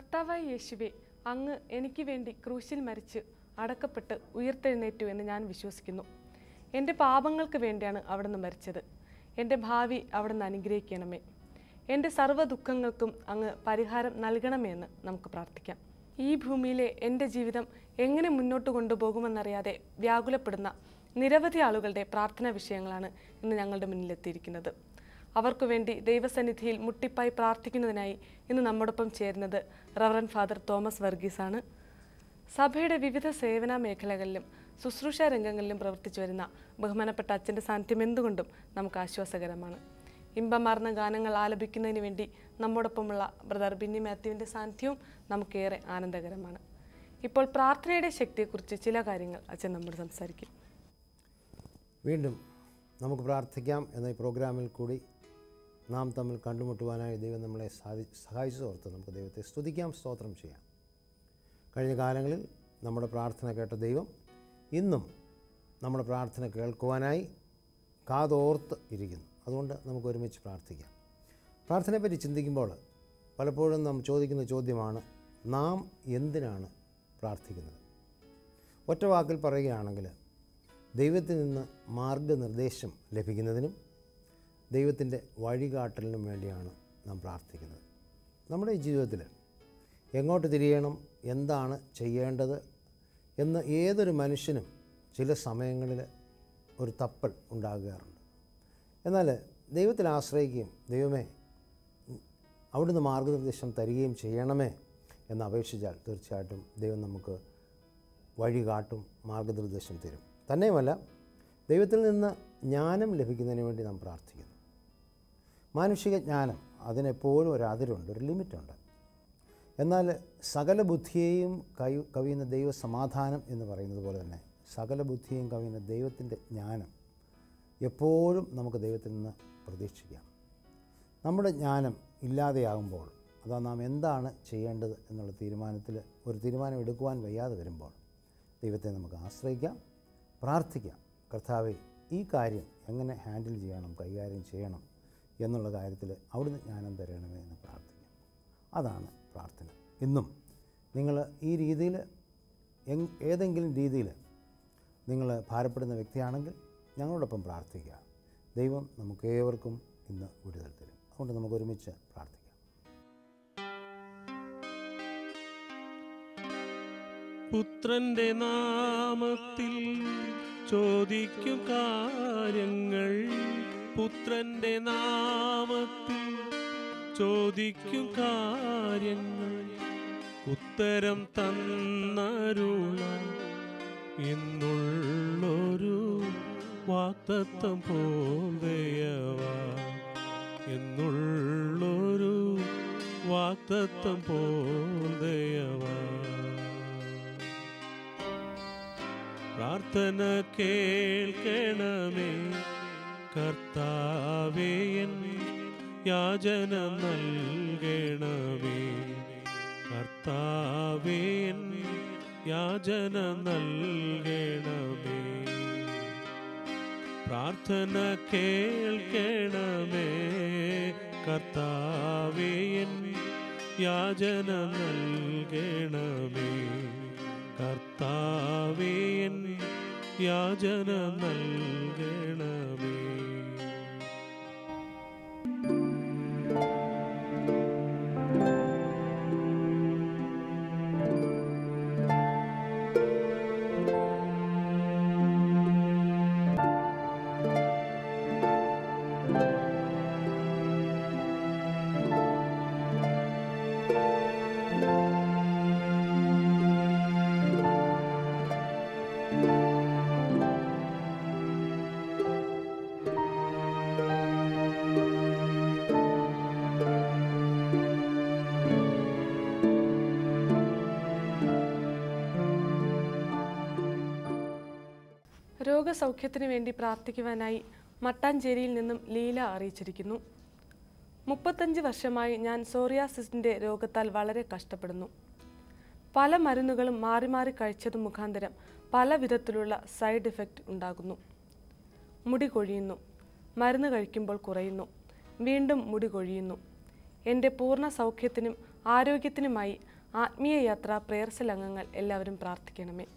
കർത്താവായ യേശുവെ അങ്ങ് എനിക്ക് വേണ്ടി ക്രൂശിൽ മരിച്ച് അടക്കപ്പെട്ട് ഉയർത്തെഴുന്നേറ്റു എന്ന് ഞാൻ വിശ്വസിക്കുന്നു എൻ്റെ പാപങ്ങൾക്ക് വേണ്ടിയാണ് അവിടുന്ന് മരിച്ചത് എൻ്റെ ഭാവി അവിടുന്ന് അനുഗ്രഹിക്കണമേ എൻ്റെ സർവ്വ ദുഃഖങ്ങൾക്കും അങ്ങ് പരിഹാരം നൽകണമേ എന്ന് നമുക്ക് പ്രാർത്ഥിക്കാം ഈ ഭൂമിയിലെ എൻ്റെ ജീവിതം എങ്ങനെ മുന്നോട്ട് കൊണ്ടുപോകുമെന്നറിയാതെ വ്യാകുലപ്പെടുന്ന നിരവധി ആളുകളുടെ പ്രാർത്ഥനാ വിഷയങ്ങളാണ് ഇന്ന് ഞങ്ങളുടെ മുന്നിലെത്തിയിരിക്കുന്നത് അവർക്കു വേണ്ടി ദൈവസന്നിധിയിൽ മുട്ടിപ്പായി പ്രാർത്ഥിക്കുന്നതിനായി ഇന്ന് നമ്മോടൊപ്പം ചേരുന്നത് റവറൻ ഫാദർ തോമസ് വർഗീസാണ് സഭയുടെ വിവിധ സേവന മേഖലകളിലും ശുശ്രൂഷ രംഗങ്ങളിലും പ്രവർത്തിച്ചു വരുന്ന ബഹുമാനപ്പെട്ട അച്ഛൻ്റെ സാന്നിധ്യം എന്തുകൊണ്ടും നമുക്ക് ആശ്വാസകരമാണ് ഇമ്പമാർന്ന ഗാനങ്ങൾ ആലപിക്കുന്നതിന് വേണ്ടി നമ്മോടൊപ്പമുള്ള ബ്രദർ ബിന്നി മാത്യുവിൻ്റെ സാന്നിധ്യവും നമുക്കേറെ ആനന്ദകരമാണ് ഇപ്പോൾ പ്രാർത്ഥനയുടെ ശക്തിയെക്കുറിച്ച് ചില കാര്യങ്ങൾ അച്ഛൻ നമ്മോട് സംസാരിക്കും വീണ്ടും നമുക്ക് പ്രാർത്ഥിക്കാം എന്ന ഈ പ്രോഗ്രാമിൽ കൂടി നാം തമ്മിൽ കണ്ടുമുട്ടുവാനായി ദൈവം നമ്മളെ സാധി സഹായിച്ചതോർത്ത് നമുക്ക് ദൈവത്തെ സ്തുതിക്കാം സ്തോത്രം ചെയ്യാം കഴിഞ്ഞ കാലങ്ങളിൽ നമ്മുടെ പ്രാർത്ഥന കേട്ട ദൈവം ഇന്നും നമ്മുടെ പ്രാർത്ഥന കേൾക്കുവാനായി കാതോർത്ത് ഇരിക്കുന്നു അതുകൊണ്ട് നമുക്ക് ഒരുമിച്ച് പ്രാർത്ഥിക്കാം പ്രാർത്ഥനയെപ്പറ്റി ചിന്തിക്കുമ്പോൾ പലപ്പോഴും നാം ചോദിക്കുന്ന ചോദ്യമാണ് നാം എന്തിനാണ് പ്രാർത്ഥിക്കുന്നത് ഒറ്റ വാക്കിൽ പറയുകയാണെങ്കിൽ ദൈവത്തിൽ നിന്ന് മാർഗനിർദ്ദേശം ലഭിക്കുന്നതിനും ദൈവത്തിൻ്റെ വഴികാട്ടലിനും വേണ്ടിയാണ് നാം പ്രാർത്ഥിക്കുന്നത് നമ്മുടെ ഈ ജീവിതത്തിൽ എങ്ങോട്ട് തിരിയണം എന്താണ് ചെയ്യേണ്ടത് എന്ന് ഏതൊരു മനുഷ്യനും ചില സമയങ്ങളിൽ ഒരു തപ്പൽ ഉണ്ടാകാറുണ്ട് എന്നാൽ ദൈവത്തിൽ ആശ്രയിക്കുകയും ദൈവമേ അവിടുന്ന് മാർഗനിർദ്ദേശം തരികയും ചെയ്യണമേ എന്ന് അപേക്ഷിച്ചാൽ തീർച്ചയായിട്ടും ദൈവം നമുക്ക് വഴി കാട്ടും മാർഗനിർദ്ദേശം തരും തന്നെയുമല്ല ദൈവത്തിൽ നിന്ന് ജ്ഞാനം ലഭിക്കുന്നതിന് വേണ്ടി നാം പ്രാർത്ഥിക്കുന്നു മാനുഷിക ജ്ഞാനം അതിനെപ്പോഴും ഒരു അതിരുണ്ട് ഒരു ലിമിറ്റുണ്ട് എന്നാൽ സകല ബുദ്ധിയെയും കൈ കവിയുന്ന ദൈവ സമാധാനം എന്ന് പറയുന്നത് പോലെ തന്നെ സകല ബുദ്ധിയെയും കവിയുന്ന ദൈവത്തിൻ്റെ ജ്ഞാനം എപ്പോഴും നമുക്ക് ദൈവത്തിൽ നിന്ന് പ്രതീക്ഷിക്കാം നമ്മുടെ ജ്ഞാനം ഇല്ലാതെയാകുമ്പോൾ അതാ നാം എന്താണ് ചെയ്യേണ്ടത് എന്നുള്ള തീരുമാനത്തിൽ ഒരു തീരുമാനം എടുക്കുവാൻ വയ്യാതെ വരുമ്പോൾ ദൈവത്തെ നമുക്ക് ആശ്രയിക്കാം പ്രാർത്ഥിക്കാം കർത്താവെ ഈ കാര്യം എങ്ങനെ ഹാൻഡിൽ ചെയ്യണം കൈകാര്യം ചെയ്യണം എന്നുള്ള കാര്യത്തിൽ അവിടുന്ന് ജ്ഞാനം തരണമേ എന്ന് പ്രാർത്ഥിക്കാം അതാണ് പ്രാർത്ഥന ഇന്നും നിങ്ങൾ ഈ രീതിയിൽ എങ് ഏതെങ്കിലും രീതിയിൽ നിങ്ങൾ ഭാരപ്പെടുന്ന വ്യക്തിയാണെങ്കിൽ ഞങ്ങളോടൊപ്പം പ്രാർത്ഥിക്കുക ദൈവം നമുക്ക് ഏവർക്കും ഇന്ന് വിടുതൽ തരും അതുകൊണ്ട് നമുക്ക് ഒരുമിച്ച് പ്രാർത്ഥിക്കാം പുത്രന്റെ നാമത്തിൽ ചോദിക്കും കാര്യങ്ങൾ പുത്രന്റെ നാമത്തിൽ ചോദിക്കും കാര്യങ്ങൾ ഉത്തരം തന്നരുളാൻ എന്നുള്ളൊരു വാക്തത്വം പോലെയവാ എന്നുള്ളൊരു വാക്തത്വം പോലെയവാ പ്രാർത്ഥന കേൾക്കണമേ കർത്താവേ എൻ യാചന നൽകണമേ കർത്താവേ എൻ യാചന നൽകണമേ പ്രാർത്ഥന കേൾക്കണമേ കർത്താവേ എൻ യാചന നൽകണമേ കർത്താവേ എൻ യാചന നൽകണമേ രോഗസൗഖ്യത്തിന് വേണ്ടി പ്രാർത്ഥിക്കുവാനായി മട്ടാഞ്ചേരിയിൽ നിന്നും ലീല അറിയിച്ചിരിക്കുന്നു മുപ്പത്തഞ്ച് വർഷമായി ഞാൻ സോറിയാസിസിൻ്റെ രോഗത്താൽ വളരെ കഷ്ടപ്പെടുന്നു പല മരുന്നുകളും മാറി മാറി കഴിച്ചത് മുഖാന്തരം പല വിധത്തിലുള്ള സൈഡ് ഇഫക്റ്റ് ഉണ്ടാകുന്നു മുടി കൊഴിയുന്നു മരുന്ന് കഴിക്കുമ്പോൾ കുറയുന്നു വീണ്ടും മുടി കൊഴിയുന്നു എൻ്റെ പൂർണ്ണ സൗഖ്യത്തിനും ആരോഗ്യത്തിനുമായി ആത്മീയ യാത്ര പ്രേയർസൽ അംഗങ്ങൾ എല്ലാവരും പ്രാർത്ഥിക്കണമേ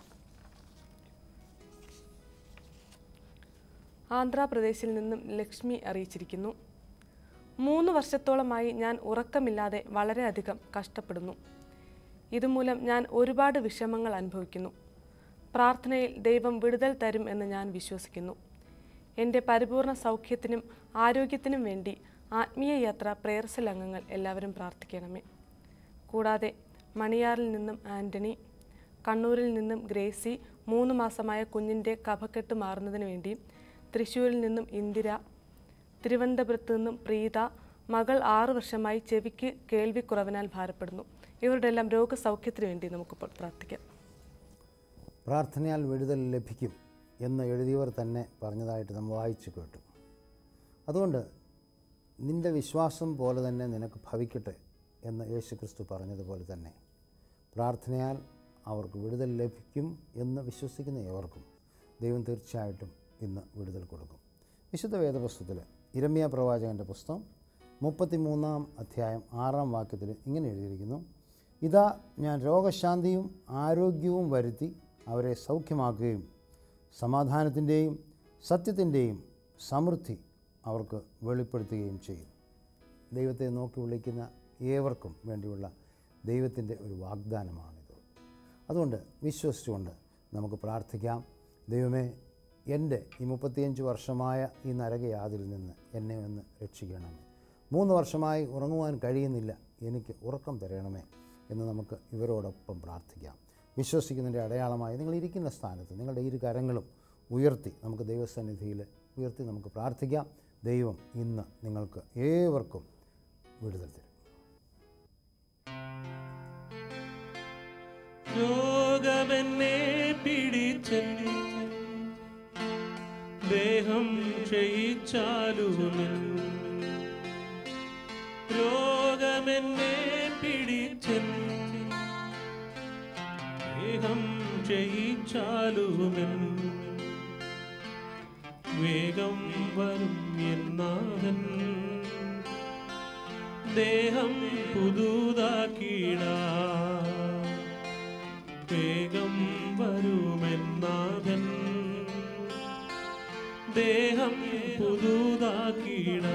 ആന്ധ്രാപ്രദേശിൽ നിന്നും ലക്ഷ്മി അറിയിച്ചിരിക്കുന്നു മൂന്ന് വർഷത്തോളമായി ഞാൻ ഉറക്കമില്ലാതെ വളരെയധികം കഷ്ടപ്പെടുന്നു ഇതുമൂലം ഞാൻ ഒരുപാട് വിഷമങ്ങൾ അനുഭവിക്കുന്നു പ്രാർത്ഥനയിൽ ദൈവം വിടുതൽ തരും എന്ന് ഞാൻ വിശ്വസിക്കുന്നു എൻ്റെ പരിപൂർണ സൗഖ്യത്തിനും ആരോഗ്യത്തിനും വേണ്ടി ആത്മീയ യാത്ര പ്രേയർസൽ അംഗങ്ങൾ എല്ലാവരും പ്രാർത്ഥിക്കണമേ കൂടാതെ മണിയാറിൽ നിന്നും ആൻ്റണി കണ്ണൂരിൽ നിന്നും ഗ്രേസി മൂന്ന് മാസമായ കുഞ്ഞിൻ്റെ കഫക്കെട്ട് മാറുന്നതിന് വേണ്ടി തൃശ്ശൂരിൽ നിന്നും ഇന്ദിര തിരുവനന്തപുരത്ത് നിന്നും പ്രീത മകൾ ആറു വർഷമായി ചെവിക്ക് കേൾവിക്കുറവിനാൽ ഭാരപ്പെടുന്നു ഇവരുടെ എല്ലാം രോഗസൗഖ്യത്തിന് വേണ്ടി നമുക്കിപ്പോൾ പ്രാർത്ഥിക്കാം പ്രാർത്ഥനയാൽ വിടുതൽ ലഭിക്കും എന്ന് എഴുതിയവർ തന്നെ പറഞ്ഞതായിട്ട് നമ്മൾ വായിച്ചു കേട്ടു അതുകൊണ്ട് നിൻ്റെ വിശ്വാസം പോലെ തന്നെ നിനക്ക് ഭവിക്കട്ടെ എന്ന് യേശുക്രിസ്തു പറഞ്ഞതുപോലെ തന്നെ പ്രാർത്ഥനയാൽ അവർക്ക് വിടുതൽ ലഭിക്കും എന്ന് വിശ്വസിക്കുന്ന ഏവർക്കും ദൈവം തീർച്ചയായിട്ടും ഇന്ന് വിടുതൽ കൊടുക്കും വിശുദ്ധ വേദപുസ്തകത്തിൽ ഇരമ്യ പ്രവാചകൻ്റെ പുസ്തകം മുപ്പത്തിമൂന്നാം അധ്യായം ആറാം വാക്യത്തിൽ ഇങ്ങനെ എഴുതിയിരിക്കുന്നു ഇതാ ഞാൻ രോഗശാന്തിയും ആരോഗ്യവും വരുത്തി അവരെ സൗഖ്യമാക്കുകയും സമാധാനത്തിൻ്റെയും സത്യത്തിൻ്റെയും സമൃദ്ധി അവർക്ക് വെളിപ്പെടുത്തുകയും ചെയ്യും ദൈവത്തെ നോക്കി വിളിക്കുന്ന ഏവർക്കും വേണ്ടിയുള്ള ദൈവത്തിൻ്റെ ഒരു വാഗ്ദാനമാണിത് അതുകൊണ്ട് വിശ്വസിച്ചുകൊണ്ട് നമുക്ക് പ്രാർത്ഥിക്കാം ദൈവമേ എൻ്റെ ഈ മുപ്പത്തിയഞ്ച് വർഷമായ ഈ നരകയാതിൽ നിന്ന് എന്നെ ഒന്ന് രക്ഷിക്കണമേ മൂന്ന് വർഷമായി ഉറങ്ങുവാൻ കഴിയുന്നില്ല എനിക്ക് ഉറക്കം തരണമേ എന്ന് നമുക്ക് ഇവരോടൊപ്പം പ്രാർത്ഥിക്കാം വിശ്വസിക്കുന്നതിൻ്റെ അടയാളമായി നിങ്ങൾ ഇരിക്കുന്ന സ്ഥാനത്ത് നിങ്ങളുടെ ഇരു കരങ്ങളും ഉയർത്തി നമുക്ക് ദൈവസന്നിധിയിൽ ഉയർത്തി നമുക്ക് പ്രാർത്ഥിക്കാം ദൈവം ഇന്ന് നിങ്ങൾക്ക് ഏവർക്കും വിടുതൽ തരും രോഗമെന്നെ പിടിച്ചൻ ദേഹം ക്ഷയിച്ചാലുമെൻ രോഗമെന്നെ പിടിച്ചൻ ദേഹം ക്ഷയിച്ചാലുമെൻ വേഗം വരും എന്നാഥൻ ദേഹം പുതുതാക്കിടാ വേഗം വരുമെന്നാഥൻ ദേഹം പുതുതാക്കിട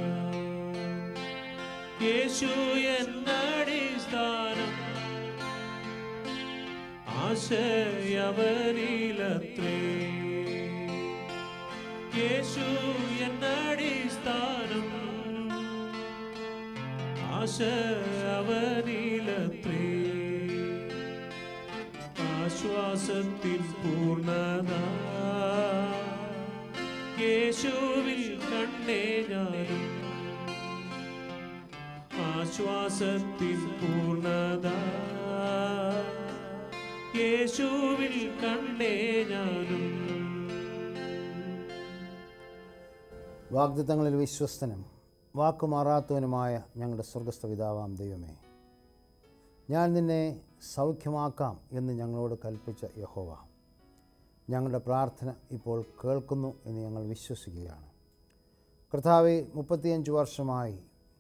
യേശു എന്നടിസ്ഥാനം ആശയവനിലത്രേ യേശു എന്നടിസ്ഥാനം ആശയവനിലത്രേ ആശ്വാസത്തിൻ പൂർണ്ണത യേശുവിൽ കണ്ടേ ഞാനും ആശ്വാസത്തിൻ പൂർണ്ണത യേശുവിൽ കണ്ടേ ഞാനും വാഗ്ദത്തങ്ങളിൽ വിശ്വസ്തനും വാക്കുമാറാത്തവനുമായ ഞങ്ങളുടെ സ്വർഗസ്ഥ പിതാവാം ദൈവമേ ഞാൻ നിന്നെ സൗഖ്യമാക്കാം എന്ന് ഞങ്ങളോട് കൽപ്പിച്ച യഹോവ ഞങ്ങളുടെ പ്രാർത്ഥന ഇപ്പോൾ കേൾക്കുന്നു എന്ന് ഞങ്ങൾ വിശ്വസിക്കുകയാണ് കർത്താവെ മുപ്പത്തിയഞ്ച് വർഷമായി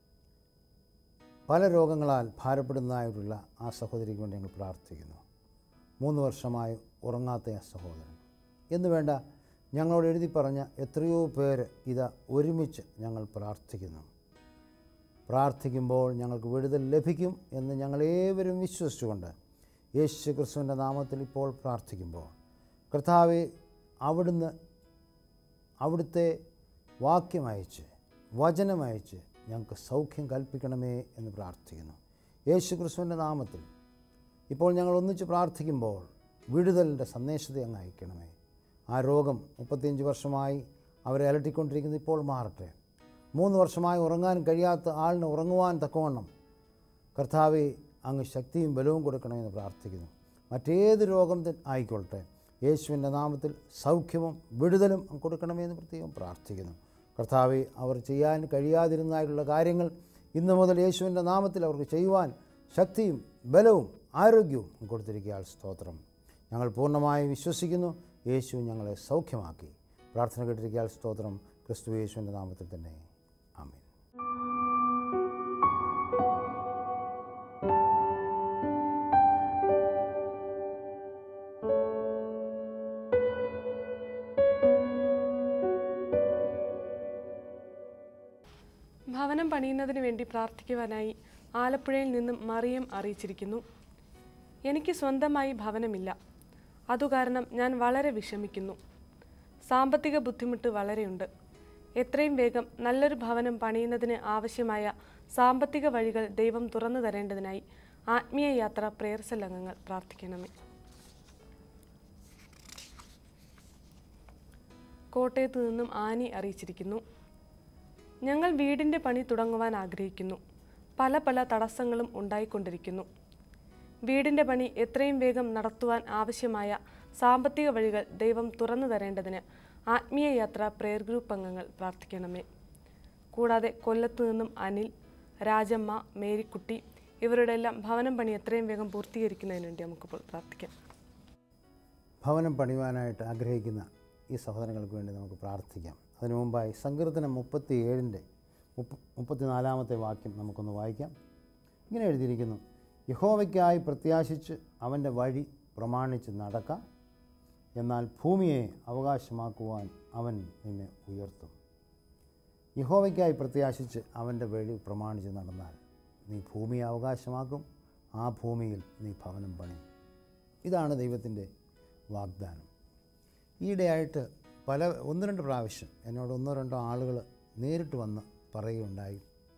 പല രോഗങ്ങളാൽ ഭാരപ്പെടുന്നതായിട്ടുള്ള ആ സഹോദരിക്ക് വേണ്ടി ഞങ്ങൾ പ്രാർത്ഥിക്കുന്നു മൂന്ന് വർഷമായി ഉറങ്ങാത്ത ആ സഹോദരൻ എന്ന് വേണ്ട ഞങ്ങളോട് എഴുതി പറഞ്ഞ എത്രയോ പേര് ഇതാ ഒരുമിച്ച് ഞങ്ങൾ പ്രാർത്ഥിക്കുന്നു പ്രാർത്ഥിക്കുമ്പോൾ ഞങ്ങൾക്ക് വിടുതൽ ലഭിക്കും എന്ന് ഞങ്ങളേവരും വിശ്വസിച്ചുകൊണ്ട് യേശു ക്രിസ്തുവിൻ്റെ നാമത്തിൽ ഇപ്പോൾ പ്രാർത്ഥിക്കുമ്പോൾ കർത്താവെ അവിടുന്ന് അവിടുത്തെ വാക്യമയച്ച് വചനമയച്ച് ഞങ്ങൾക്ക് സൗഖ്യം കൽപ്പിക്കണമേ എന്ന് പ്രാർത്ഥിക്കുന്നു യേശു ക്രിസ്തുവിൻ്റെ നാമത്തിൽ ഇപ്പോൾ ഞങ്ങൾ ഒന്നിച്ച് പ്രാർത്ഥിക്കുമ്പോൾ വിടുതലിൻ്റെ സന്ദേശത്തെ അങ്ങ് അയക്കണമേ ആ രോഗം മുപ്പത്തിയഞ്ച് വർഷമായി അവരെ അലട്ടിക്കൊണ്ടിരിക്കുന്നത് ഇപ്പോൾ മാറട്ടെ മൂന്ന് വർഷമായി ഉറങ്ങാൻ കഴിയാത്ത ആളിന് ഉറങ്ങുവാൻ തക്കവണ്ണം കർത്താവെ അങ്ങ് ശക്തിയും ബലവും കൊടുക്കണമെന്ന് പ്രാർത്ഥിക്കുന്നു മറ്റേത് രോഗം ത- ആയിക്കൊള്ളട്ടെ യേശുവിൻ്റെ നാമത്തിൽ സൗഖ്യവും വിടുതലും അങ്ങ് കൊടുക്കണമെന്ന് പ്രത്യേകം പ്രാർത്ഥിക്കുന്നു കർത്താവെ അവർ ചെയ്യാൻ കഴിയാതിരുന്നതായിട്ടുള്ള കാര്യങ്ങൾ ഇന്നു മുതൽ യേശുവിൻ്റെ നാമത്തിൽ അവർക്ക് ചെയ്യുവാൻ ശക്തിയും ബലവും ആരോഗ്യവും അങ്ങ് കൊടുത്തിരിക്കുക സ്തോത്രം ഞങ്ങൾ പൂർണ്ണമായി വിശ്വസിക്കുന്നു യേശു ഞങ്ങളെ സൗഖ്യമാക്കി പ്രാർത്ഥന കേട്ടിരിക്കാൻ സ്തോത്രം ക്രിസ്തു യേശുവിൻ്റെ നാമത്തിൽ തന്നെ ആമേൻ പണിയുന്നതിന് വേണ്ടി പ്രാർത്ഥിക്കുവാനായി ആലപ്പുഴയിൽ നിന്നും മറിയം അറിയിച്ചിരിക്കുന്നു എനിക്ക് സ്വന്തമായി ഭവനമില്ല അതുകാരണം ഞാൻ വളരെ വിഷമിക്കുന്നു സാമ്പത്തിക ബുദ്ധിമുട്ട് വളരെയുണ്ട് എത്രയും വേഗം നല്ലൊരു ഭവനം പണിയുന്നതിന് ആവശ്യമായ സാമ്പത്തിക വഴികൾ ദൈവം തുറന്നു തരേണ്ടതിനായി ആത്മീയ യാത്ര പ്രേയർ സെൽ അംഗങ്ങൾ പ്രാർത്ഥിക്കണമേ കോട്ടയത്ത് നിന്നും ആനി അറിയിച്ചിരിക്കുന്നു ഞങ്ങൾ വീടിൻ്റെ പണി തുടങ്ങുവാൻ ആഗ്രഹിക്കുന്നു പല പല തടസ്സങ്ങളും ഉണ്ടായിക്കൊണ്ടിരിക്കുന്നു വീടിൻ്റെ പണി എത്രയും വേഗം നടത്തുവാൻ ആവശ്യമായ സാമ്പത്തിക വഴികൾ ദൈവം തുറന്നു തരേണ്ടതിന് ആത്മീയ യാത്ര പ്രേയർ ഗ്രൂപ്പ് അംഗങ്ങൾ പ്രാർത്ഥിക്കണമേ കൂടാതെ കൊല്ലത്തു നിന്നും അനിൽ രാജമ്മ മേരിക്കുട്ടി ഇവരുടെ എല്ലാം ഭവനം പണി എത്രയും വേഗം പൂർത്തീകരിക്കുന്നതിന് വേണ്ടി നമുക്കിപ്പോൾ പ്രാർത്ഥിക്കാം ഭവനം പണിയുവാനായിട്ട് ആഗ്രഹിക്കുന്ന ഈ സഹോദരങ്ങൾക്ക് വേണ്ടി നമുക്ക് പ്രാർത്ഥിക്കാം അതിനു മുമ്പായി സങ്കീർത്തനം മുപ്പത്തി ഏഴിൻ്റെ മുപ്പ മുപ്പത്തിനാലാമത്തെ വാക്യം നമുക്കൊന്ന് വായിക്കാം ഇങ്ങനെ എഴുതിയിരിക്കുന്നു യഹോവയ്ക്കായി പ്രത്യാശിച്ച് അവൻ്റെ വഴി പ്രമാണിച്ച് നടക്കാം എന്നാൽ ഭൂമിയെ അവകാശമാക്കുവാൻ അവൻ നിന്നെ ഉയർത്തും യഹോവയ്ക്കായി പ്രത്യാശിച്ച് അവൻ്റെ വഴി പ്രമാണിച്ച് നടന്നാൽ നീ ഭൂമിയെ അവകാശമാക്കും ആ ഭൂമിയിൽ നീ ഭവനം പണിയും ഇതാണ് ദൈവത്തിൻ്റെ വാഗ്ദാനം ഈയിടെയായിട്ട് പല ഒന്ന് രണ്ട് പ്രാവശ്യം എന്നോട് ഒന്നോ രണ്ടോ ആളുകൾ നേരിട്ട് വന്ന് പറയുകയുണ്ടായി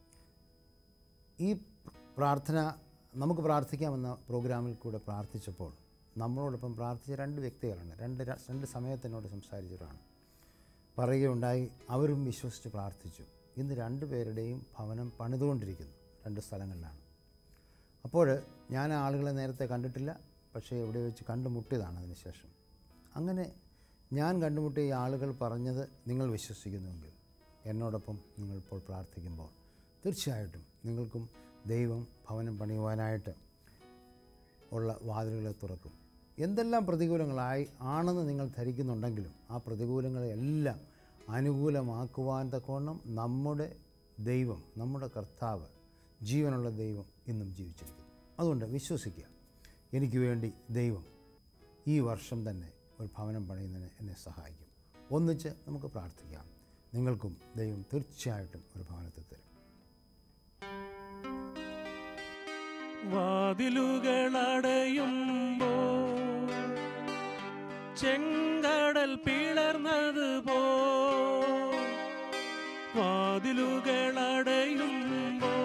ഈ പ്രാർത്ഥന നമുക്ക് പ്രാർത്ഥിക്കാമെന്ന പ്രോഗ്രാമിൽ കൂടെ പ്രാർത്ഥിച്ചപ്പോൾ നമ്മളോടൊപ്പം പ്രാർത്ഥിച്ച രണ്ട് വ്യക്തികളാണ് രണ്ട് ര- രണ്ട് സമയത്തിനോട് സംസാരിച്ചവരാണ് പറയുകയുണ്ടായി അവരും വിശ്വസിച്ച് പ്രാർത്ഥിച്ചു ഇന്ന് രണ്ട് പേരുടെയും ഭവനം പണിതുകൊണ്ടിരിക്കുന്നു രണ്ട് സ്ഥലങ്ങളിലാണ് അപ്പോൾ ഞാൻ ആ ആളുകളെ നേരത്തെ കണ്ടിട്ടില്ല പക്ഷേ എവിടെ വെച്ച് കണ്ടുമുട്ടിയതാണ് അതിനുശേഷം അങ്ങനെ ഞാൻ കണ്ടുമുട്ടിയ ഈ ആളുകൾ പറഞ്ഞത് നിങ്ങൾ വിശ്വസിക്കുന്നുവെങ്കിൽ എന്നോടൊപ്പം നിങ്ങൾ ഇപ്പോൾ പ്രാർത്ഥിക്കുമ്പോൾ തീർച്ചയായിട്ടും നിങ്ങൾക്കും ദൈവം ഭവനം പണിയുവാനായിട്ട് ഉള്ള വാതിലുകളെ തുറക്കും എന്തെല്ലാം പ്രതികൂലങ്ങളായി ആണെന്ന് നിങ്ങൾ ധരിക്കുന്നുണ്ടെങ്കിലും ആ പ്രതികൂലങ്ങളെല്ലാം അനുകൂലമാക്കുവാൻ തക്കവണ്ണം നമ്മുടെ ദൈവം നമ്മുടെ കർത്താവ് ജീവനുള്ള ദൈവം ഇന്നും ജീവിച്ചിരിക്കുന്നു അതുകൊണ്ട് വിശ്വസിക്കുക എനിക്ക് വേണ്ടി ദൈവം ഈ വർഷം തന്നെ ഒരു ഭവനം പണിയുന്നതിന് എന്നെ സഹായിക്കും ഒന്നിച്ച് നമുക്ക് പ്രാർത്ഥിക്കാം നിങ്ങൾക്കും ദൈവം തീർച്ചയായിട്ടും ഒരു ഭവനത്തെ തരും വാതിലുകളടയുമ്പോ ചെങ്കടൽ പിളർന്നത് പോ വാതിലുകളടയുമ്പോ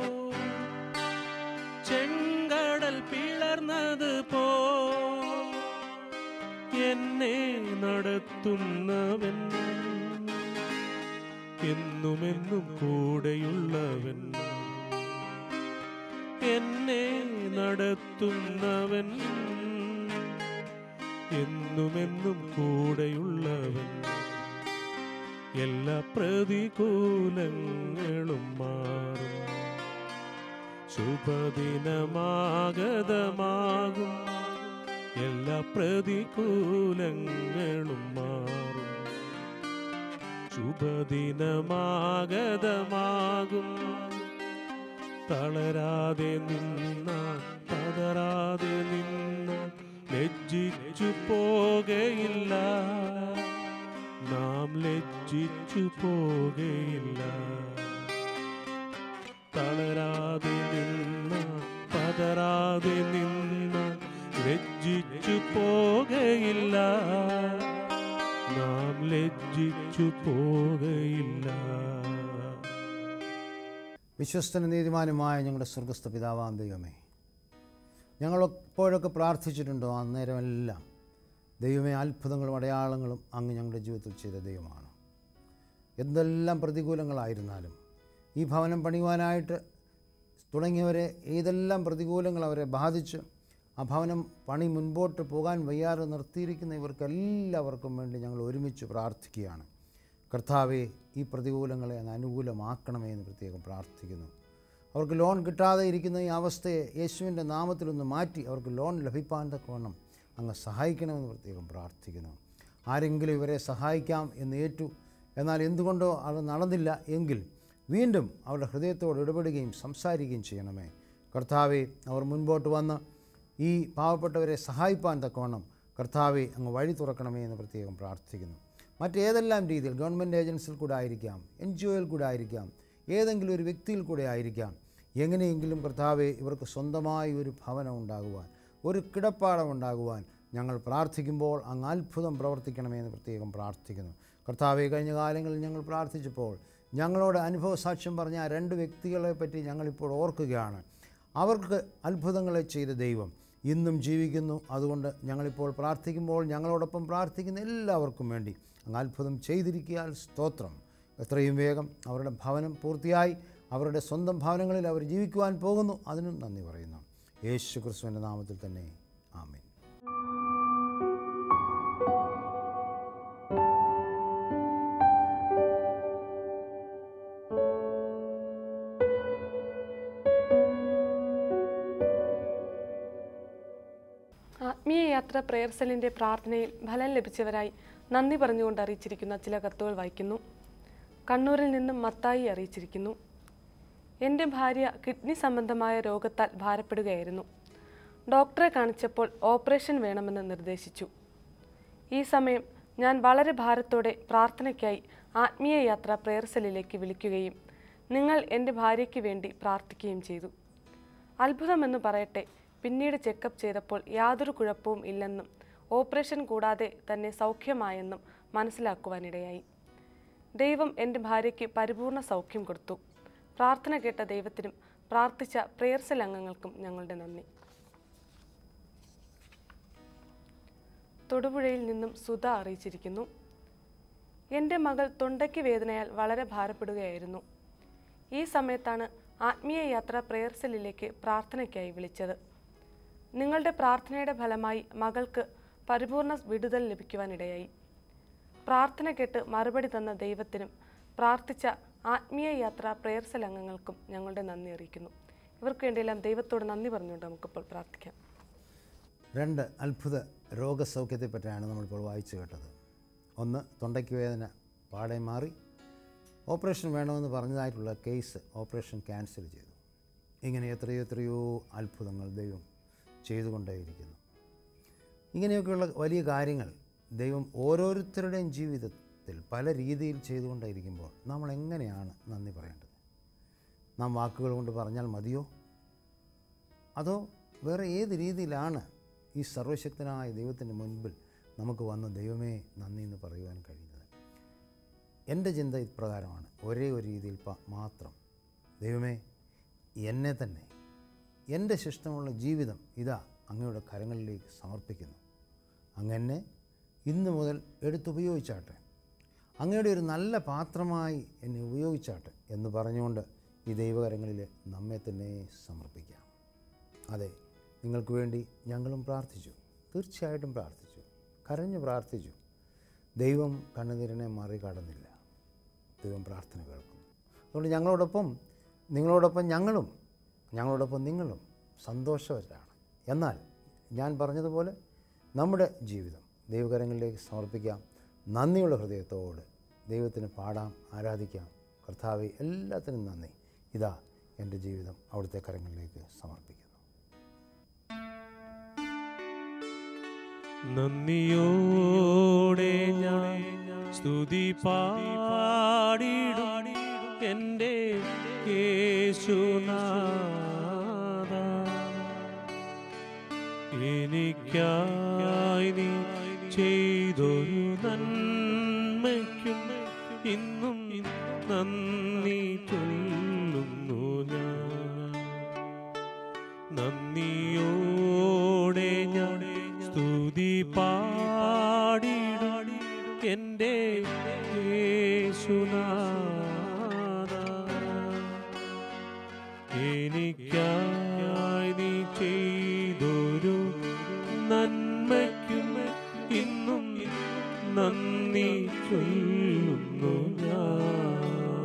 ചെങ്കടൽ പിളർന്നത് പോ എന്നെ നടത്തുന്നവൻ എന്നുമെന്നും കൂടെയുള്ളവൻ എന്നെ നടത്തുന്നവൻ എന്നുമെന്നും കൂടെയുള്ളവൻ എല്ലാ പ്രതികൂലങ്ങളും മാറും ശുഭദിനമാഗതമാകും എല്ലാ പ്രതികൂലങ്ങളും മാറും ശുഭദിനമാഗതമാകും തളരാതെ നിന്ന തളരാതെ നിന്ന ലജ്ജിച്ചു പോകയില്ല നാം ലജ്ജിച്ചു പോകയില്ല തളരാതെ നിന്ന പതറാതെ നിന്ന ലജ്ജിച്ചു പോകയില്ല നാം ലജ്ജിച്ചു പോകയില്ല വിശ്വസ്തന നീതിമാനുമായ ഞങ്ങളുടെ സ്വർഗസ്ഥ പിതാവാം ദൈവമേ ഞങ്ങൾ എപ്പോഴൊക്കെ പ്രാർത്ഥിച്ചിട്ടുണ്ടോ അന്നേരമെല്ലാം ദൈവമേ അത്ഭുതങ്ങളും അടയാളങ്ങളും അങ്ങ് ഞങ്ങളുടെ ജീവിതത്തിൽ ചെയ്ത ദൈവമാണ് എന്തെല്ലാം പ്രതികൂലങ്ങളായിരുന്നാലും ഈ ഭവനം പണിയുവാനായിട്ട് തുടങ്ങിയവരെ ഏതെല്ലാം പ്രതികൂലങ്ങൾ അവരെ ബാധിച്ച് ആ ഭവനം പണി മുൻപോട്ട് പോകാൻ വയ്യാതെ നിർത്തിയിരിക്കുന്ന ഇവർക്കെല്ലാവർക്കും വേണ്ടി ഞങ്ങൾ ഒരുമിച്ച് പ്രാർത്ഥിക്കുകയാണ് കർത്താവെ ഈ പ്രതികൂലങ്ങളെ അങ്ങ് അനുകൂലമാക്കണമേ എന്ന് പ്രത്യേകം പ്രാർത്ഥിക്കുന്നു അവർക്ക് ലോൺ കിട്ടാതെ ഇരിക്കുന്ന ഈ അവസ്ഥയെ യേശുവിൻ്റെ നാമത്തിലൊന്ന് മാറ്റി അവർക്ക് ലോൺ ലഭിപ്പാൻ തക്കവണ്ണം അങ്ങ് സഹായിക്കണമെന്ന് പ്രത്യേകം പ്രാർത്ഥിക്കുന്നു ആരെങ്കിലും ഇവരെ സഹായിക്കാം എന്ന് ഏറ്റു എന്നാൽ എന്തുകൊണ്ടോ അത് നടന്നില്ല എങ്കിൽ വീണ്ടും അവരുടെ ഹൃദയത്തോട് ഇടപെടുകയും സംസാരിക്കുകയും ചെയ്യണമേ കർത്താവെ അവർ മുൻപോട്ട് വന്ന് ഈ പാവപ്പെട്ടവരെ സഹായിപ്പാൻ തക്കവണ്ണം കർത്താവെ അങ്ങ് വഴി തുറക്കണമേ എന്ന് പ്രത്യേകം പ്രാർത്ഥിക്കുന്നു മറ്റേതെല്ലാം രീതിയിൽ ഗവൺമെൻറ് ഏജൻസിയിൽ കൂടെ ആയിരിക്കാം എൻ ജി ഒയിൽ കൂടെ ആയിരിക്കാം ഏതെങ്കിലും ഒരു വ്യക്തിയിൽ കൂടെ ആയിരിക്കാം എങ്ങനെയെങ്കിലും കർത്താവെ ഇവർക്ക് സ്വന്തമായി ഒരു ഭവനം ഉണ്ടാകുവാൻ ഒരു കിടപ്പാടം ഉണ്ടാകുവാൻ ഞങ്ങൾ പ്രാർത്ഥിക്കുമ്പോൾ അങ്ങ് അത്ഭുതം പ്രവർത്തിക്കണമേ എന്ന് പ്രത്യേകം പ്രാർത്ഥിക്കുന്നു കർത്താവെ കഴിഞ്ഞ കാലങ്ങളിൽ ഞങ്ങൾ പ്രാർത്ഥിച്ചപ്പോൾ ഞങ്ങളോട് അനുഭവ സാക്ഷ്യം പറഞ്ഞ ആ രണ്ട് വ്യക്തികളെ പറ്റി ഞങ്ങളിപ്പോൾ ഓർക്കുകയാണ് അവർക്ക് അത്ഭുതങ്ങളെ ചെയ്ത ദൈവം ഇന്നും ജീവിക്കുന്നു അതുകൊണ്ട് ഞങ്ങളിപ്പോൾ പ്രാർത്ഥിക്കുമ്പോൾ ഞങ്ങളോടൊപ്പം പ്രാർത്ഥിക്കുന്ന എല്ലാവർക്കും വേണ്ടി അങ്ങ് അത്ഭുതം ചെയ്തിരിക്കിയാൽ സ്തോത്രം എത്രയും വേഗം അവരുടെ ഭവനം പൂർത്തിയായി അവരുടെ സ്വന്തം ഭവനങ്ങളിൽ അവർ ജീവിക്കുവാൻ പോകുന്നു അതിനും നന്ദി പറയുന്നു യേശു ക്രിസ്തുവിൻ്റെ നാമത്തിൽ തന്നെ ആമേൻ ആത്മീയ യാത്ര പ്രേയർ സെല്ലിൻ്റെ പ്രാർത്ഥനയിൽ ഫലം ലഭിച്ചവരായി നന്ദി പറഞ്ഞുകൊണ്ട് അറിയിച്ചിരിക്കുന്ന ചില കത്തുകൾ വായിക്കുന്നു കണ്ണൂരിൽ നിന്നും മത്തായി അറിയിച്ചിരിക്കുന്നു എൻ്റെ ഭാര്യ കിഡ്നി സംബന്ധമായ രോഗത്താൽ ഭാരപ്പെടുകയായിരുന്നു ഡോക്ടറെ കാണിച്ചപ്പോൾ ഓപ്പറേഷൻ വേണമെന്ന് നിർദ്ദേശിച്ചു ഈ സമയം ഞാൻ വളരെ ഭാരത്തോടെ പ്രാർത്ഥനയ്ക്കായി ആത്മീയ യാത്ര പ്രേയർ സെല്ലിലേക്ക് വിളിക്കുകയും നിങ്ങൾ എൻ്റെ ഭാര്യയ്ക്ക് വേണ്ടി പ്രാർത്ഥിക്കുകയും ചെയ്തു അത്ഭുതമെന്ന് പറയട്ടെ പിന്നീട് ചെക്കപ്പ് ചെയ്തപ്പോൾ യാതൊരു കുഴപ്പവും ഇല്ലെന്നും ഓപ്പറേഷൻ കൂടാതെ തന്നെ സൗഖ്യമായെന്നും മനസ്സിലാക്കുവാനിടയായി ദൈവം എൻ്റെ ഭാര്യയ്ക്ക് പരിപൂർണ സൗഖ്യം കൊടുത്തു പ്രാർത്ഥന കേട്ട ദൈവത്തിനും പ്രാർത്ഥിച്ച പ്രേയർ സെൽ അംഗങ്ങൾക്കും ഞങ്ങളുടെ നന്ദി തൊടുപുഴയിൽ നിന്നും സുധ അറിയിച്ചിരിക്കുന്നു എൻ്റെ മകൾ തൊണ്ടയ്ക്ക് വേദനയാൽ വളരെ ഭാരപ്പെടുകയായിരുന്നു ഈ സമയത്താണ് ആത്മീയ യാത്ര പ്രേയർ സെല്ലിലേക്ക് പ്രാർത്ഥനയ്ക്കായി വിളിച്ചത് നിങ്ങളുടെ പ്രാർത്ഥനയുടെ ഫലമായി മകൾക്ക് പരിപൂർണ വിടുതൽ ലഭിക്കുവാനിടയായി പ്രാർത്ഥന കേട്ട് മറുപടി തന്ന ദൈവത്തിനും പ്രാർത്ഥിച്ച ആത്മീയ യാത്ര പ്രേയർ സെൽ അംഗങ്ങൾക്കും ഞങ്ങളുടെ നന്ദി അറിയിക്കുന്നു ഇവർക്ക് വേണ്ടിയെല്ലാം ദൈവത്തോട് നന്ദി പറഞ്ഞുകൊണ്ട് നമുക്കിപ്പോൾ പ്രാർത്ഥിക്കാം രണ്ട് അത്ഭുത രോഗസൗഖ്യത്തെപ്പറ്റിയാണ് നമ്മളിപ്പോൾ വായിച്ചു കേട്ടത് ഒന്ന് തൊണ്ടയ്ക്ക് വേദന പാടെ മാറി ഓപ്പറേഷൻ വേണമെന്ന് പറഞ്ഞതായിട്ടുള്ള കേസ് ഓപ്പറേഷൻ ക്യാൻസൽ ചെയ്തു ഇങ്ങനെ എത്രയോ എത്രയോ അത്ഭുതങ്ങൾ ദൈവം ചെയ്തുകൊണ്ടേയിരിക്കുന്നു ഇങ്ങനെയൊക്കെയുള്ള വലിയ കാര്യങ്ങൾ ദൈവം ഓരോരുത്തരുടെയും ജീവിതത്തിൽ പല രീതിയിൽ ചെയ്തുകൊണ്ടേയിരിക്കുമ്പോൾ നമ്മൾ എങ്ങനെയാണ് നന്ദി പറയേണ്ടത് നാം വാക്കുകൾ കൊണ്ട് പറഞ്ഞാൽ മതിയോ അതോ വേറെ ഏത് രീതിയിലാണ് ഈ സർവശക്തനായ ദൈവത്തിൻ്റെ മുൻപിൽ നമുക്ക് വന്ന് ദൈവമേ നന്ദി എന്ന് പറയുവാൻ കഴിയുന്നത് എൻ്റെ ചിന്ത ഇപ്രകാരമാണ് ഒരേ ഒരു രീതിയിൽ പ- മാത്രം ദൈവമേ എന്നെ തന്നെ എൻ്റെ ശിഷ്ടമുള്ള ജീവിതം ഇതാ അങ്ങയുടെ കരങ്ങളിലേക്ക് സമർപ്പിക്കുന്നു അങ്ങനെ ഇന്ന് മുതൽ എടുത്തുപയോഗിച്ചാട്ടെ അങ്ങയുടെ ഒരു നല്ല പാത്രമായി എന്നെ ഉപയോഗിച്ചാട്ടെ എന്ന് പറഞ്ഞുകൊണ്ട് ഈ ദൈവകരങ്ങളിൽ നമ്മെ തന്നെ സമർപ്പിക്കാം അതെ നിങ്ങൾക്ക് വേണ്ടി ഞങ്ങളും പ്രാർത്ഥിച്ചു തീർച്ചയായിട്ടും പ്രാർത്ഥിച്ചു കരഞ്ഞു പ്രാർത്ഥിച്ചു ദൈവം കണ്ണുനീരിനെ മറികടന്നില്ല ദൈവം പ്രാർത്ഥന കേൾക്കുന്നു അതുകൊണ്ട് ഞങ്ങളോടൊപ്പം നിങ്ങളോടൊപ്പം ഞങ്ങളും ഞങ്ങളോടൊപ്പം നിങ്ങളും സന്തോഷവരാണ് എന്നാൽ ഞാൻ പറഞ്ഞതുപോലെ നമ്മുടെ ജീവിതം ദൈവകരങ്ങളിലേക്ക് സമർപ്പിക്കാം നന്ദിയുള്ള ഹൃദയത്തോട് ദൈവത്തിന് പാടാം ആരാധിക്കാം കർത്താവെ എല്ലാത്തിനും നന്ദി ഇതാ എൻ്റെ ജീവിതം അവിടുത്തെ കരങ്ങളിലേക്ക് സമർപ്പിക്കുന്നു നന്ദിയോടെ ഞാൻ സ്തുതി പാടിടും എൻ്റെ യേശുനാഥ എനിക്കായി നീ ചെയ്തൊരു നന്മയ്ക്കും ഇന്നും നന്ദി ചൊല്ലുന്നു ഞാൻ നന്ദിയോടെ ഞാൻ സ്തുതി പാടിടും എൻ്റെ യേശുനാഥ എനിക്കായി നീ ചെയ്തൊരു നന്മയ്ക്കും ഇന്നും നന്ദി ചൊല്ലുന്നു ഞാൻ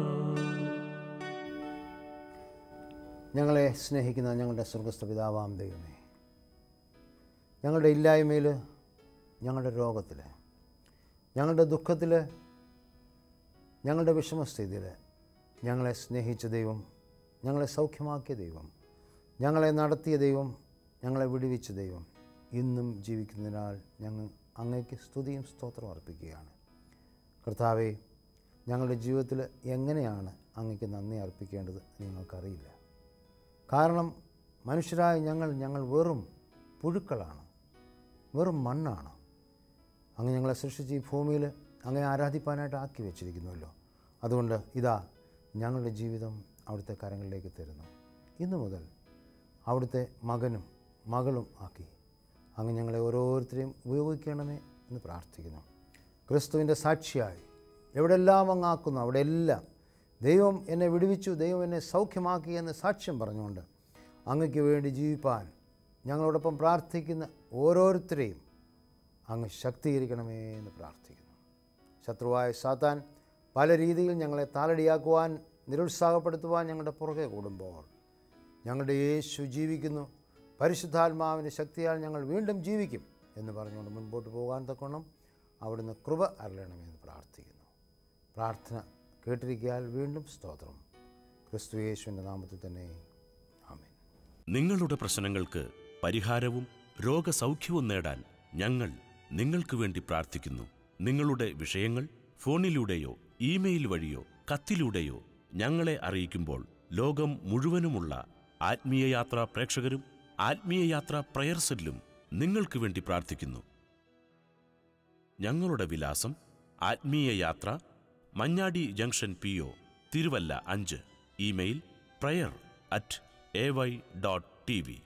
ഞങ്ങളെ സ്നേഹിക്കുന്ന ഞങ്ങളുടെ സ്വർഗസ്ഥ പിതാവാം ദൈവമേ ഞങ്ങളുടെ ഇല്ലായ്മയിൽ ഞങ്ങളുടെ രോഗത്തിൽ ഞങ്ങളുടെ ദുഃഖത്തിൽ ഞങ്ങളുടെ വിഷമസ്ഥിതിയിൽ ഞങ്ങളെ സ്നേഹിച്ച ദൈവം ഞങ്ങളെ സൗഖ്യമാക്കിയ ദൈവം ഞങ്ങളെ നടത്തിയ ദൈവം ഞങ്ങളെ വിടുവിച്ച ദൈവം ഇന്നും ജീവിക്കുന്നതിനാൽ ഞങ്ങൾ അങ്ങയ്ക്ക് സ്തുതിയും സ്തോത്രം അർപ്പിക്കുകയാണ് കർത്താവെ ഞങ്ങളുടെ ജീവിതത്തിൽ എങ്ങനെയാണ് അങ്ങക്ക് നന്ദി അർപ്പിക്കേണ്ടത് നിങ്ങൾക്കറിയില്ല കാരണം മനുഷ്യരായ ഞങ്ങൾ ഞങ്ങൾ വെറും പുഴുക്കളാണ് വെറും മണ്ണാണ് അങ്ങ് ഞങ്ങളെ സൃഷ്ടിച്ച് ഈ ഭൂമിയിൽ അങ്ങനെ ആരാധിപ്പാനായിട്ട് ആക്കി വെച്ചിരിക്കുന്നുവല്ലോ അതുകൊണ്ട് ഇതാ ഞങ്ങളുടെ ജീവിതം അവിടുത്തെ കരങ്ങളിലേക്ക് തരുന്നു ഇന്നു മുതൽ അവിടുത്തെ മകനും മകളും ആക്കി അങ്ങ് ഞങ്ങളെ ഓരോരുത്തരെയും ഉപയോഗിക്കണമേ എന്ന് പ്രാർത്ഥിക്കുന്നു ക്രിസ്തുവിൻ്റെ സാക്ഷിയായി എവിടെല്ലാം അങ്ങ് ആക്കുന്നു അവിടെയെല്ലാം ദൈവം എന്നെ വിടുവിച്ചു ദൈവം എന്നെ സൗഖ്യമാക്കി എന്ന് സാക്ഷ്യം പറഞ്ഞുകൊണ്ട് അങ്ങയ്ക്ക് വേണ്ടി ജീവിപ്പാൻ ഞങ്ങളോടൊപ്പം പ്രാർത്ഥിക്കുന്ന ഓരോരുത്തരെയും അങ്ങ് ശക്തീകരിക്കണമേ എന്ന് പ്രാർത്ഥിക്കുന്നു ശത്രുവായ സാത്താൻ പല രീതിയിൽ ഞങ്ങളെ താലടിയാക്കുവാൻ നിരുത്സാഹപ്പെടുത്തുവാൻ ഞങ്ങളുടെ പുറകെ കൂടുമ്പോൾ ഞങ്ങളുടെ യേശു ജീവിക്കുന്നു പരിശുദ്ധാത്മാവിൻ്റെ ശക്തിയാൽ ഞങ്ങൾ വീണ്ടും ജീവിക്കും എന്ന് പറഞ്ഞുകൊണ്ട് മുൻപോട്ട് പോകാൻ തക്കോണം അവിടുന്ന് കൃപ അരളണമെന്ന് പ്രാർത്ഥിക്കുന്നു പ്രാർത്ഥന കേട്ടിരിക്കാൻ വീണ്ടും സ്തോത്രം ക്രിസ്തു യേശുവിൻ്റെ നാമത്തിൽ തന്നെ ആമേൻ നിങ്ങളുടെ പ്രശ്നങ്ങൾക്ക് പരിഹാരവും രോഗസൗഖ്യവും നേടാൻ ഞങ്ങൾ നിങ്ങൾക്ക് വേണ്ടി പ്രാർത്ഥിക്കുന്നു നിങ്ങളുടെ വിഷയങ്ങൾ ഫോണിലൂടെയോ ഇമെയിൽ വഴിയോ കത്തിലൂടെയോ ഞങ്ങളെ അറിയിക്കുമ്പോൾ ലോകം മുഴുവനുമുള്ള ആത്മീയ യാത്രാ പ്രേക്ഷകരും ആത്മീയ യാത്രാ പ്രയർ സെല്ലും നിങ്ങൾക്ക് വേണ്ടി പ്രാർത്ഥിക്കുന്നു ഞങ്ങളുടെ വിലാസം ആത്മീയ യാത്ര Manjadi junction P O Thiruvalla അഞ്ച് email prayer at A Y dot T V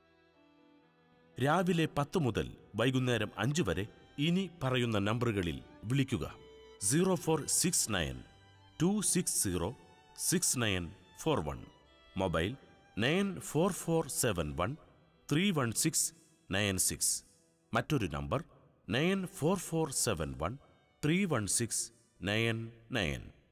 രാവിലെ പത്ത് മുതൽ വൈകുന്നേരം അഞ്ച് വരെ ഇനി പറയുന്ന നമ്പറുകളിൽ വിളിക്കുക zero four six nine two six zero six nine four one mobile nine four four seven one three one six nine six മറ്റൊരു number nine four four seven one three one six nine nine